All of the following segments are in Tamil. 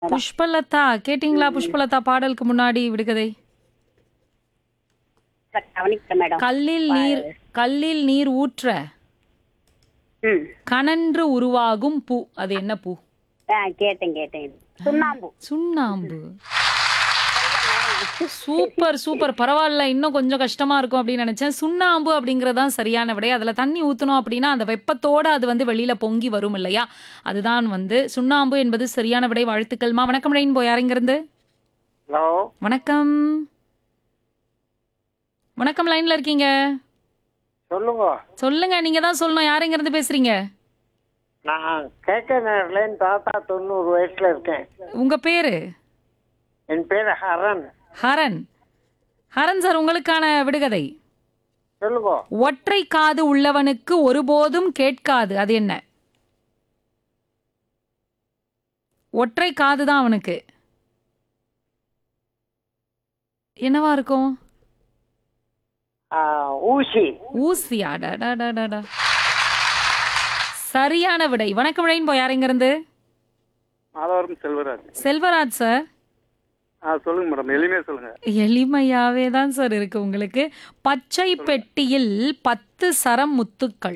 புஷ்பலதா கேட்டிங்களா புஷ்பலதா பாடலுக்கு முன்னாடி விடுகதை கவனிக்க மேடம் கல்லில் நீர் கல்லில் நீர் ஊற்ற ம் கனன்று உருவாகும் பூ அது என்ன பூ ஆ கேட்டேன் கேட்டேன் சுண்ணாம்பு சுண்ணாம்பு சூப்பர் சூப்பர் பரவாயில்ல இன்னும் கொஞ்சம் கஷ்டமா இருக்கும் அப்படின்னு நினைச்சேன் சுண்ணாம்பு அப்படிங்கறதுதான் சரியான விடை அதுல தண்ணி ஊத்தணும் அப்படின்னா அந்த வெப்பத்தோட அது வந்து வெளியில பொங்கி வரும் இல்லையா அதுதான் வந்து சுண்ணாம்பு என்பது சரியான விடை வாழ்த்துக்கள்மா வணக்கம் ரெயின்போ யாருங்கிருந்து ஹலோ வணக்கம் வணக்கம் லைன்ல இருக்கீங்க சொல்லுங்க சொல்லுங்க நீங்க தான் சொல்லணும் யாருங்க இருந்து பேசுறீங்க நான் கேட்க நேரில் தாத்தா தொண்ணூறு வயசுல இருக்கேன் உங்க பேரு என் பேர் ஹரன் ஹரன் ஹரன் சார் உங்களுக்கான விடுகதை சொல்லுங்க ஒற்றை காது உள்ளவனுக்கு ஒருபோதும் கேட்காது அது என்ன ஒற்றை காது தான் அவனுக்கு என்னவா இருக்கும் ஆ, ஊசி ஊசியா டடடடடா. சரியான விடை வணக்கம் விடைன்னு போய் யாருங்க இருந்து மாதவரம் செல்வராஜ் செல்வராஜ் சார் ஆ சொல்லுங்க மேடம் எளிமையா சொல்லுங்க எளிமையாவே தான் சார் இருக்கு உங்களுக்கு பச்சை பெட்டியில் பத்து சரம் முத்துக்கள்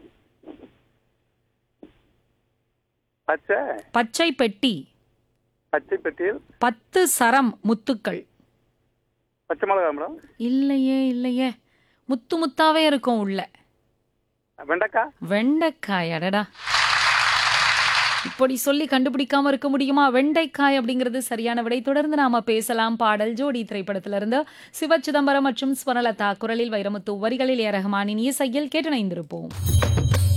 பச்சை பச்சை பெட்டி பச்சை பெட்டியில் பத்து சரம் முத்துக்கள் பச்சை மிளகா மேடம் இல்லையே இல்லையே முத்து முத்தாவே இருக்கும் உள்ள வெண்டைக்காய் வெண்டைக்காய் அடடா இப்படி சொல்லி கண்டுபிடிக்காம இருக்க முடியுமா வெண்டைக்காய் அப்படிங்கிறது சரியான விடை தொடர்ந்து நாம பேசலாம் பாடல் ஜோடி திரைப்படத்திலிருந்து சிவ சிதம்பரம் மற்றும் ஸ்வரலதா குரலில் வைரமுத்து வரிகளில் ஏ ரஹ்மானின் இசையில் கேட்டு இணைந்திருப்போம்